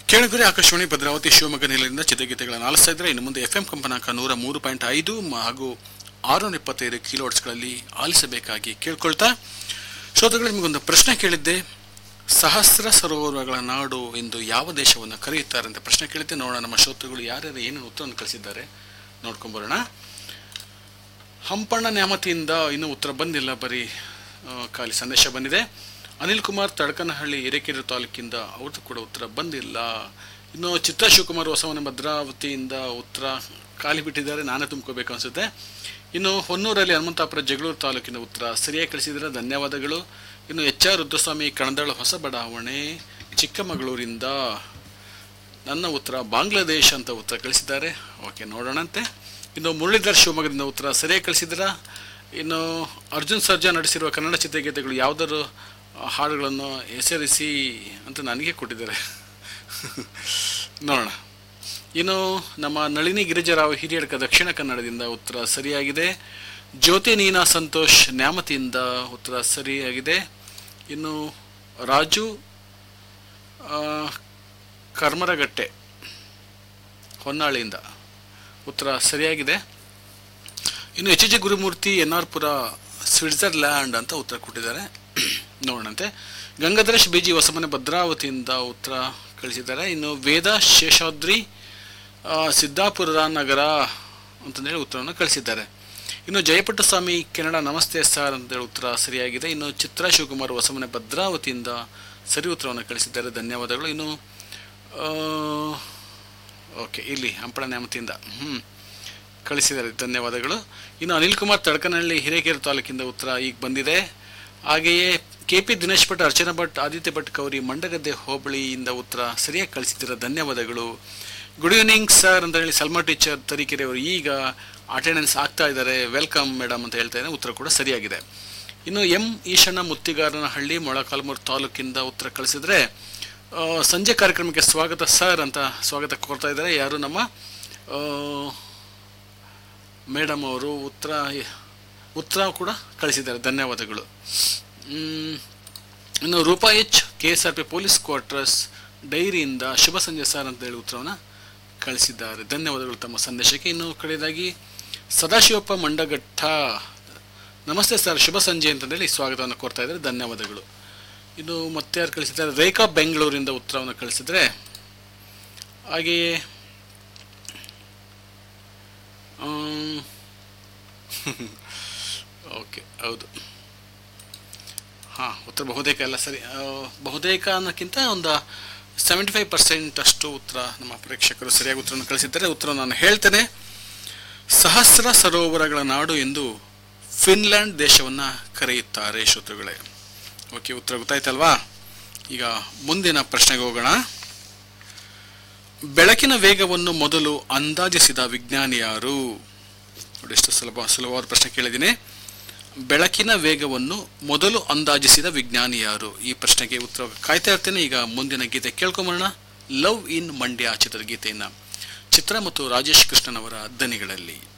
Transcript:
ಕೇಳಿದ್ರೆ ಆಕಾಶವಾಣಿ ಭದ್ರಾವತಿ ಶಿವಮೊಗ್ಗ ನಿಲಯದಿಂದ ಚಿತ್ರಗೀತೆಗಳನ್ನು ಆಲಿಸ್ತಾ ಇದ್ರೆ ಇನ್ನು ಮುಂದೆ ಎಫ್ ಎಂ ಕಂಪನಾಂಕ ನೂರ ಮೂರು ಪಾಯಿಂಟ್ ಐದು ಮ- ಹಾಗೂ ಆರುನೂರ ಇಪ್ಪತ್ತೈದು ಕಿಲೋಟ್ಸ್ಗಳಲ್ಲಿ ಆಲಿಸಬೇಕಾಗಿ ಕೇಳ್ಕೊಳ್ತಾ ಶ್ರೋತೃಗಳು ನಿಮಗೊಂದು ಪ್ರಶ್ನೆ ಕೇಳಿದ್ದೆ ಸಹಸ್ರ ಸರೋವರಗಳ ನಾಡು ಎಂದು ಯಾವ ದೇಶವನ್ನು ಕರೆಯುತ್ತಾರೆ ಅಂತ ಪ್ರಶ್ನೆ ಕೇಳಿದ್ದೆ ನೋಡೋಣ ನಮ್ಮ ಶ್ರೋತೃಗಳು ಯಾರ್ಯಾರು ಏನೇನು ಉತ್ತರವನ್ನು ಕಳಿಸಿದ್ದಾರೆ ನೋಡ್ಕೊಂಬರೋಣ ಹಂಪಣ್ಣ ನ್ಯಾಮತಿಯಿಂದ ಇನ್ನೂ ಉತ್ತರ ಬಂದಿಲ್ಲ ಬರೀ ಆ, ಖಾಲಿ ಸಂದೇಶ ಬಂದಿದೆ ಅನಿಲ್ ಕುಮಾರ್ ತಡಕನಹಳ್ಳಿ ಹಿರೇಕೆರೆ ತಾಲೂಕಿಂದ ಅವ್ರದ್ದು ಕೂಡ ಉತ್ತರ ಬಂದಿಲ್ಲ ಇನ್ನು ಚಿತ್ರ ಶಿವಕುಮಾರ್ ಹೊಸವನ ಭದ್ರಾವತಿಯಿಂದ ಉತ್ತರ ಖಾಲಿ ಬಿಟ್ಟಿದ್ದಾರೆ ನಾನೇ ತುಂಬ್ಕೋಬೇಕು ಅನಿಸುತ್ತೆ ಇನ್ನು ಹೊನ್ನೂರಲ್ಲಿ ಹನುಮಂತಾಪುರ ಜಗಳೂರು ತಾಲೂಕಿನ ಉತ್ತರ ಸರಿಯಾಗಿ ಕಳಿಸಿದರೆ ಧನ್ಯವಾದಗಳು ಇನ್ನು ಎಚ್ ಆರ್ ರುದ್ರಸ್ವಾಮಿ ಕಣದಾಳ ಹೊಸ ಬಡಾವಣೆ ಚಿಕ್ಕಮಗಳೂರಿಂದ ನನ್ನ ಉತ್ತರ ಬಾಂಗ್ಲಾದೇಶ್ ಅಂತ ಉತ್ತರ ಕಳಿಸಿದ್ದಾರೆ ಓಕೆ ನೋಡೋಣಂತೆ ಇನ್ನು ಮುರಳೀಧರ್ ಶಿವಮೊಗ್ಗದಿಂದ ಉತ್ತರ ಸರಿಯಾಗಿ ಕಳಿಸಿದ್ರ ಇನ್ನು ಅರ್ಜುನ್ ಸರ್ಜಾ ನಡೆಸಿರುವ ಕನ್ನಡ ಚಿತ್ರಗೀತೆಗಳು ಯಾವುದಾದ್ರು ಹಾಡುಗಳನ್ನು ಹೆಸರಿಸಿ ಅಂತ ನನಗೆ ಕೊಟ್ಟಿದ್ದಾರೆ ನೋಡೋಣ ಇನ್ನು ನಮ್ಮ ನಳಿನಿ ಗಿರಿಜರಾವ್ ಹಿರಿಯಡ್ಕ ದಕ್ಷಿಣ ಕನ್ನಡದಿಂದ ಉತ್ತರ ಸರಿಯಾಗಿದೆ ಜ್ಯೋತಿ ನೀನಾ ಸಂತೋಷ್ ನ್ಯಾಮತಿಯಿಂದ ಉತ್ತರ ಸರಿಯಾಗಿದೆ ಇನ್ನು ರಾಜು ಆ, ಕರ್ಮರಗಟ್ಟೆ ಹೊನ್ನಾಳಿಯಿಂದ ಉತ್ತರ ಸರಿಯಾಗಿದೆ ಇನ್ನು H G Gurumurthy N R Pura Switzerland ಅಂತ ಉತ್ತರ ಕೊಟ್ಟಿದ್ದಾರೆ ನೋಡೋಣಂತೆ ಗಂಗಾಧರೇಶ್ ಬಿ ಜಿ ಹೊಸಮನೆ ಭದ್ರಾವತಿಯಿಂದ ಉತ್ತರ ಕಳಿಸಿದ್ದಾರೆ ಇನ್ನು ವೇದ ಶೇಷಾದ್ರಿ ಆ, ಸಿದ್ದಾಪುರ ನಗರ ಅಂತಂದೇಳಿ ಉತ್ತರವನ್ನು ಕಳಿಸಿದ್ದಾರೆ ಇನ್ನು ಜಯಪಟ್ಟಸ್ವಾಮಿ ಕೆನಡಾ ನಮಸ್ತೆ ಸರ್ ಅಂತೇಳಿ ಉತ್ತರ ಸರಿಯಾಗಿದೆ ಇನ್ನು ಚಿತ್ರ ಶಿವಕುಮಾರ್ ಹೊಸಮನೆ ಭದ್ರಾವತಿಯಿಂದ ಸರಿ ಉತ್ತರವನ್ನು ಕಳಿಸಿದ್ದಾರೆ ಧನ್ಯವಾದಗಳು ಇನ್ನು ಆ, ಓಕೆ ಇಲ್ಲಿ ಹಂಪಳ ನ್ಯಾಮತಿಯಿಂದ ಹ್ಞೂ ಕಳಿಸಿದ್ದಾರೆ ಧನ್ಯವಾದಗಳು ಇನ್ನು ಅನಿಲ್ ಕುಮಾರ್ ತಡಕನಹಳ್ಳಿ ಹಿರೇಕೆರೆ ತಾಲೂಕಿಂದ ಉತ್ತರ ಈಗ ಬಂದಿದೆ ಹಾಗೆಯೇ ಕೆ ಪಿ ದಿನೇಶ್ ಭಟ್ ಅರ್ಚನಾ ಭಟ್ ಆದಿತ್ಯ ಭಟ್ ಕೌರಿ ಮಂಡಗದ್ದೆ ಹೋಬಳಿಯಿಂದ ಉತ್ತರ ಸರಿಯಾಗಿ ಕಳಿಸಿದ್ದೀರ ಧನ್ಯವಾದಗಳು ಗುಡ್ ಈವ್ನಿಂಗ್ ಸರ್ ಅಂತ ಹೇಳಿ ಸಲ್ಮಾ ಟೀಚರ್ ತರೀಕೆರೆ ಅವರು ಈಗ ಅಟೆಂಡೆನ್ಸ್ ಆಗ್ತಾ ಇದ್ದಾರೆ ವೆಲ್ಕಮ್ ಮೇಡಮ್ ಅಂತ ಹೇಳ್ತಾ ಇದ್ದಾರೆ ಉತ್ತರ ಕೂಡ ಸರಿಯಾಗಿದೆ ಇನ್ನು ಎಂ ಈಶಣ್ಣ ಮುತ್ತಿಗಾರನಹಳ್ಳಿ ಮೊಳಕಾಲ್ಮೂರು ತಾಲೂಕಿಂದ ಉತ್ತರ ಕಳಿಸಿದ್ರೆ ಆ, ಸಂಜೆ ಕಾರ್ಯಕ್ರಮಕ್ಕೆ ಸ್ವಾಗತ ಸರ್ ಅಂತ ಸ್ವಾಗತ ಕೋರ್ತಾ ಇದ್ದಾರೆ ಯಾರು ನಮ್ಮ ಆ, ಮೇಡಮ್ ಅವರು ಉತ್ತರ ಉತ್ತರ ಕೂಡ ಕಳಿಸಿದ್ದಾರೆ ಧನ್ಯವಾದಗಳು ಮ್, ಇನ್ನು Rupa H K S R P police quarters ಡೈರಿಯಿಂದ ಶುಭ ಸಂಜೆ ಸರ್ ಅಂತ ಹೇಳಿ ಉತ್ತರವನ್ನು ಕಳಿಸಿದ್ದಾರೆ ಧನ್ಯವಾದಗಳು ತಮ್ಮ ಸಂದೇಶಕ್ಕೆ ಇನ್ನು ಕಡೆಯದಾಗಿ ಸದಾಶಿವಪ್ಪ ಮಂಡಗಟ್ಟ ನಮಸ್ತೆ ಸರ್ ಶುಭ ಸಂಜೆ ಅಂತಂದೇಳಿ ಸ್ವಾಗತವನ್ನು ಕೋರ್ತಾ ಇದ್ದಾರೆ ಧನ್ಯವಾದಗಳು ಇನ್ನು ಮತ್ತೆ ಯಾರು ಕಳಿಸಿದ್ದಾರೆ ರೇಖಾ ಬೆಂಗಳೂರಿಂದ ಉತ್ತರವನ್ನು ಕಳಿಸಿದರೆ ಹಾಗೆಯೇ ಓಕೆ ಹೌದು ಹಾಂ ಉತ್ತರ ಬಹುತೇಕ ಎಲ್ಲ ಸರಿ ಆ, ಬಹುತೇಕ ಅನ್ನೋಕ್ಕಿಂತ ಒಂದು ಸೆವೆಂಟಿ ಫೈವ್ ಪರ್ಸೆಂಟ್ ಅಷ್ಟು ಉತ್ತರ ನಮ್ಮ ಪ್ರೇಕ್ಷಕರು ಸರಿಯಾಗಿ ಉತ್ತರವನ್ನು ಕಳಿಸಿದ್ದಾರೆ ಉತ್ತರ ನಾನು ಹೇಳ್ತೇನೆ ಸಹಸ್ರ ಸರೋವರಗಳ ನಾಡು ಎಂದು ಫಿನ್ಲ್ಯಾಂಡ್ ದೇಶವನ್ನು ಕರೆಯುತ್ತಾರೆ ಶ್ರೋತೃಗಳೇ ಓಕೆ ಉತ್ತರ ಗೊತ್ತಾಯ್ತಲ್ವಾ ಈಗ ಮುಂದಿನ ಪ್ರಶ್ನೆಗೆ ಹೋಗೋಣ ಬೆಳಕಿನ ವೇಗವನ್ನು ಮೊದಲು ಅಂದಾಜಿಸಿದ ವಿಜ್ಞಾನಿ ಯಾರು ನೋಡಿ ಎಷ್ಟು ಸುಲಭ ಸುಲಭವಾದ ಪ್ರಶ್ನೆ ಕೇಳಿದ್ದೀನಿ ಬೆಳಕಿನ ವೇಗವನ್ನು ಮೊದಲು ಅಂದಾಜಿಸಿದ ವಿಜ್ಞಾನಿ ಯಾರು ಈ ಪ್ರಶ್ನೆಗೆ ಉತ್ತರ ಕಾಯ್ತಾ ಇರ್ತೇನೆ ಈಗ ಮುಂದಿನ ಗೀತೆ ಕೇಳ್ಕೊಂಬರೋಣ ಲವ್ ಇನ್ ಮಂಡ್ಯ ಚಿತ್ರದ ಗೀತೆಯನ್ನು ಚಿತ್ರ ಮತ್ತು ರಾಜೇಶ್ ಕೃಷ್ಣನ್ ಅವರ ದನಿಗಳಲ್ಲಿ